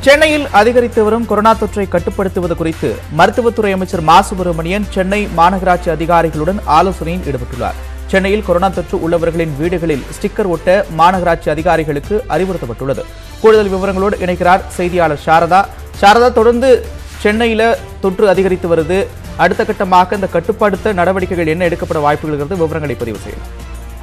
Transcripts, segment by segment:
சென்னையில் அதிகரித்து வரும் கொரோனா தொற்றை கட்டுப்படுத்துவது குறித்து மருத்துவத்துறை அமைச்சர் மா சுப்பிரமணியன் சென்னை மாநகராட்சி அதிகாரிகளுடன் ஆலோசனையில் ஈடுபட்டுள்ளார் சென்னையில் கொரோனா தொற்று உள்ளவர்களின் வீடுகளில் ஸ்டிக்கர் ஒட்ட மாநகராட்சி அதிகாரிகளுக்கு அறிவுறுத்தப்பட்டுள்ளது கூடுதல் விவரங்களோடு இணைக்கிறார் செய்தியாளர் சாரதா சாரதா தொடர்ந்து சென்னையில தொற்று அதிகரித்து வருது அடுத்த கட்டமாக இந்த கட்டுப்படுத்த நடவடிக்கைகள் என்ன எடுக்கப்பட வாய்ப்புகள் இருக்கிறது விவரங்களை பதிவு செய்யலாம்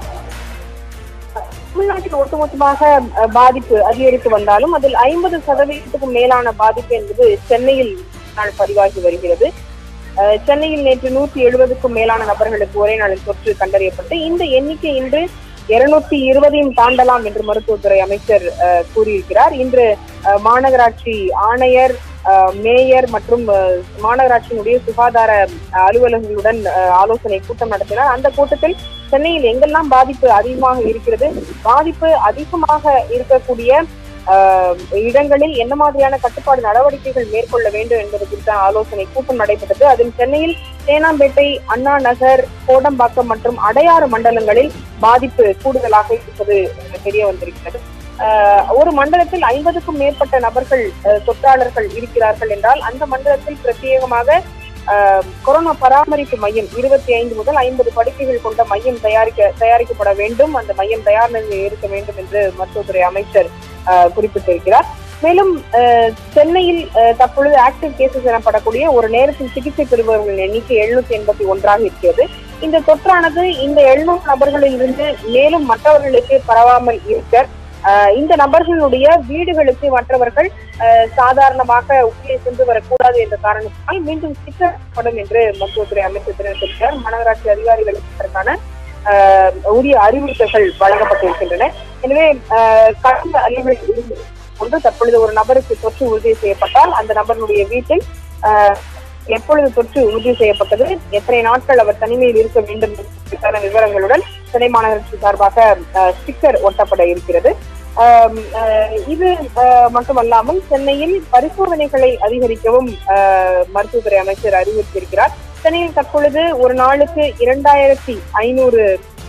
தமிழ்நாட்டில் ஒட்டுமொத்தமாக அஹ், பாதிப்பு அதிகரித்து வந்தாலும் அதில் ஐம்பது சதவீதத்துக்கும் மேலான பாதிப்பு என்பது சென்னையில் நாள் பதிவாகி வருகிறது அஹ், சென்னையில் நேற்று நூற்றி எழுபதுக்கும் மேலான நபர்களுக்கு ஒரே நாளில் தொற்று கண்டறியப்பட்டு இந்த எண்ணிக்கை இன்று இருநூத்தி இருபதையும் தாண்டலாம் என்று மருத்துவத்துறை அமைச்சர் அஹ், கூறியிருக்கிறார் இன்று அஹ், மாநகராட்சி ஆணையர் அஹ், மேயர் மற்றும் அஹ், மாநகராட்சியினுடைய சுகாதார அஹ், அலுவலர்களுடன் அஹ், ஆலோசனை கூட்டம் நடத்தினார் அந்த கூட்டத்தில் சென்னையில் எங்கெல்லாம் பாதிப்பு அதிகமாக இருக்கிறது பாதிப்பு அதிகமாக இருக்கக்கூடிய ஆஹ், இடங்களில் என்ன மாதிரியான கட்டுப்பாடு நடவடிக்கைகள் மேற்கொள்ள வேண்டும் என்பது குறித்த ஆலோசனை கூட்டம் நடைபெற்றது அதில் சென்னையில் தேனாம்பேட்டை அண்ணா நகர் கோடம்பாக்கம் மற்றும் அடையாறு மண்டலங்களில் பாதிப்பு கூடுதலாக இருப்பது தெரிய வந்திருக்கிறது ஆஹ், ஒரு மண்டலத்தில் ஐம்பதுக்கும் மேற்பட்ட நபர்கள் ஆஹ், தொற்றாளர்கள் இருக்கிறார்கள் என்றால் அந்த மண்டலத்தில் பிரத்யேகமாக ஆஹ், கொரோனா பராமரிப்பு மையம் இருபத்தி ஐந்து முதல் ஐம்பது படுக்கைகள் கொண்ட மையம் தயாரிக்க தயாரிக்கப்பட வேண்டும் அந்த மையம் தயார் நிலையில் இருக்க வேண்டும் என்று மருத்துவத்துறை அமைச்சர் ஆஹ், குறிப்பிட்டிருக்கிறார் மேலும் ஆஹ், சென்னையில் ஆஹ், தற்பொழுது ஆக்டிவ் கேசஸ் எனப்படக்கூடிய ஒரு நேரத்தில் சிகிச்சை பெறுபவர்களின் எண்ணிக்கை எழுநூத்தி எண்பத்தி ஒன்றாக இருக்கிறது இந்த தொற்றானது இந்த எழுநூறு நபர்களில் இருந்து மேலும் மற்றவர்களுக்கு பரவாமல் இருக்க ஆஹ், இந்த நபர்களுடைய வீடுகளுக்கு மற்றவர்கள் ஆஹ், சாதாரணமாக உள்ளே சென்று வரக்கூடாது என்ற காரணத்தினால் மீண்டும் சிக்கப்படும் என்று மருத்துவத்துறை அமைச்சர் தெரிவித்திருக்கிறார் மாநகராட்சி அதிகாரிகளுக்கு இதற்கான ஆஹ், உரிய அறிவுறுத்தல்கள் வழங்கப்பட்டிருக்கின்றன எனவே ஆஹ், கடந்த அறிவுறுத்தல் கொண்டு தற்பொழுது ஒரு நபருக்கு தொற்று உறுதி செய்யப்பட்டால் அந்த நபருடைய வீட்டில் ஆஹ், எப்பொழுது தொற்று உறுதி செய்யப்பட்டது எத்தனை நாட்கள் அவர் தனிமையில் இருக்க வேண்டும் என்பதற்கான விவரங்களுடன் சென்னை மாநகராட்சி சார்பாக ஆஹ், ஸ்டிக்கர் ஒட்டப்பட இருக்கிறது ஆம், ஆஹ், இது ஆஹ், மட்டுமல்லாமல் சென்னையில் பரிசோதனைகளை அதிகரிக்கவும் ஆஹ், மருத்துவத்துறை அமைச்சர் அறிவுறுத்தியிருக்கிறார் சென்னையில் தற்பொழுது ஒரு நாளுக்கு இரண்டாயிரத்தி ஐநூறு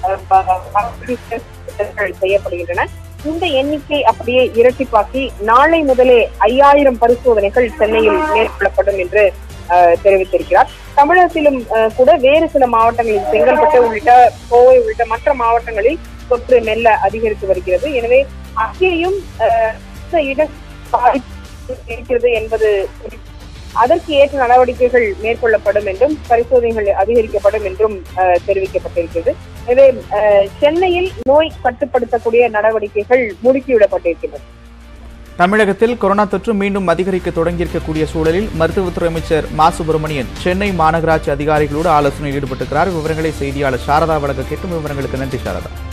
செய்யப்படுகின்றன இந்த எண்ணிக்கை அப்படியே இரட்டிப்பாக்கி நாளை முதலே ஐயாயிரம் பரிசோதனைகள் சென்னையில் மேற்கொள்ளப்படும் என்று ஆஹ், தெரிவித்திருக்கிறார் தமிழகத்திலும் ஆஹ், கூட வேறு சில மாவட்டங்களில் செங்கல்பட்டு உள்ளிட்ட கோவை உள்ளிட்ட மற்ற மாவட்டங்களில் தொற்று மெல்ல அதிகரித்து வருகிறது எனவே அங்கேயும் ஆஹ், இந்த இட பாதிப்பு இருக்கிறது என்பது குறித்து அதற்கு ஏற்ற நடவடிக்கைகள் மேற்கொள்ளப்படும் என்றும் பரிசோதனைகள் அதிகரிக்கப்படும் என்றும் ஆஹ், தெரிவிக்கப்பட்டிருக்கிறது எனவே ஆஹ், சென்னையில் நோய் கட்டுப்படுத்தக்கூடிய நடவடிக்கைகள் முடுக்கிவிடப்பட்டிருக்கின்றன தமிழகத்தில் கொரோனா தொற்று மீண்டும் அதிகரிக்க தொடங்கியிருக்கக்கூடிய சூழலில் மருத்துவத்துறை அமைச்சர் மா சுப்பிரமணியன் சென்னை மாநகராட்சி அதிகாரிகளோடு ஆலோசனையில் ஈடுபட்டிருக்கிறார் விவரங்களை செய்தியாளர் சாரதா வழங்க கேட்டும் விவரங்களுக்கு நன்றி சாரதா